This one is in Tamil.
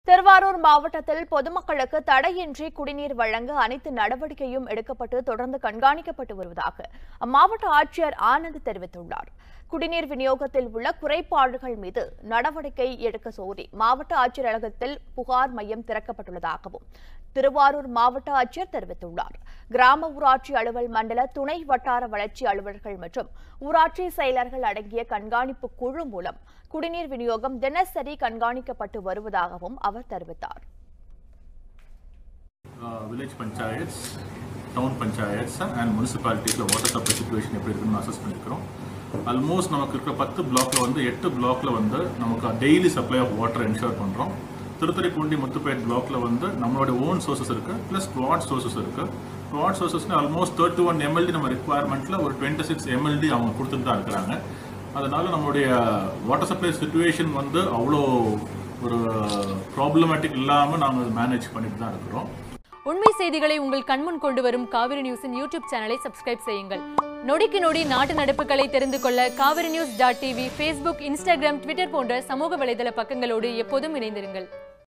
திருவாரூர் மாவட்டத்தில் பொதுமக்களுக்கு தடையின்றி குடிநீர் வழங்க அனைத்து நடவடிக்கையும் எடுக்கப்பட்டு தொடர்ந்து கண்காணிக்கப்பட்டு வருவதாக அம்மாவட்ட ஆட்சியர் ஆனந்த் தெரிவித்துள்ளார் குடிநீர் விநியோகத்தில் உள்ள குறைபாடுகள் மீது நடவடிக்கை எடுக்க கோரி மாவட்ட ஆட்சியர் அலுவலகத்தில் புகார் மையம் திறக்கப்பட்டுள்ளதாகவும் திருவாரூர் மாவட்ட ஆட்சியர் தெரிவித்துள்ளார் கிராம ஊராட்சி அலுவல் மண்டல துணை வட்டார வளர்ச்சி அலுவலர்கள் மற்றும் ஊராட்சி செயலர்கள் அடங்கிய கண்காணிப்பு குழு மூலம் குடிநீர் விநியோகம் தினசரி கண்காணிக்கப்பட்டு வருவதாகவும் அவர் தெரிவித்தார் village panchayats town panchayats and முனிசிபாலிட்டிஸில் வாட்டர் சப்ளை சுச்சுவேஷன் எப்படி இருக்குன்னு அசஸ் பண்ணியிருக்கிறோம் ஆல்மோஸ்ட் நமக்கு இருக்கிற பத்து பிளாக்ல வந்து எட்டு பிளாக்ல வந்து நமக்கு daily supply of water ensure பண்ணுறோம் திருத்துறைப்பூண்டி முத்துப்பேட் பிளாக்ல வந்து நம்மளோட ஓன் சோர்சஸ் இருக்கு ப்ளஸ் ப்ராட் சோர்சஸ் இருக்கு ப்ராட் சோர்சஸ்னு ஆல்மோஸ்ட் தேர்ட்டி ஒன் எம்எல்டி நம்ம ரிக்குவயர்மெண்ட்ல ஒரு டுவெண்ட்டி சிக்ஸ் எம்எல்டி அவங்க கொடுத்துட்டு தான் இருக்கிறாங்க அதனால நம்மளுடைய வாட்டர் சப்ளை சுச்சுவேஷன் வந்து அவ்வளோ ஒரு ப்ராப்ளமேட்டிக் இல்லாமல் நாங்கள் மேனேஜ் பண்ணிட்டு தான் இருக்கிறோம் உண்மை செய்திகளை உங்கள் கண்முன் கொண்டு வரும் காவிரி நியூஸின் யூடியூப் சேனலை சப்ஸ்கிரைப் செய்யுங்கள் நொடிக்கு நொடி நாட்டு நடப்புகளை தெரிந்து கொள்ள Kaveri news dot TV Facebook Instagram Twitter போன்ற சமூக வலைதள பக்கங்களோடு எப்போதும் இணைந்திருங்கள்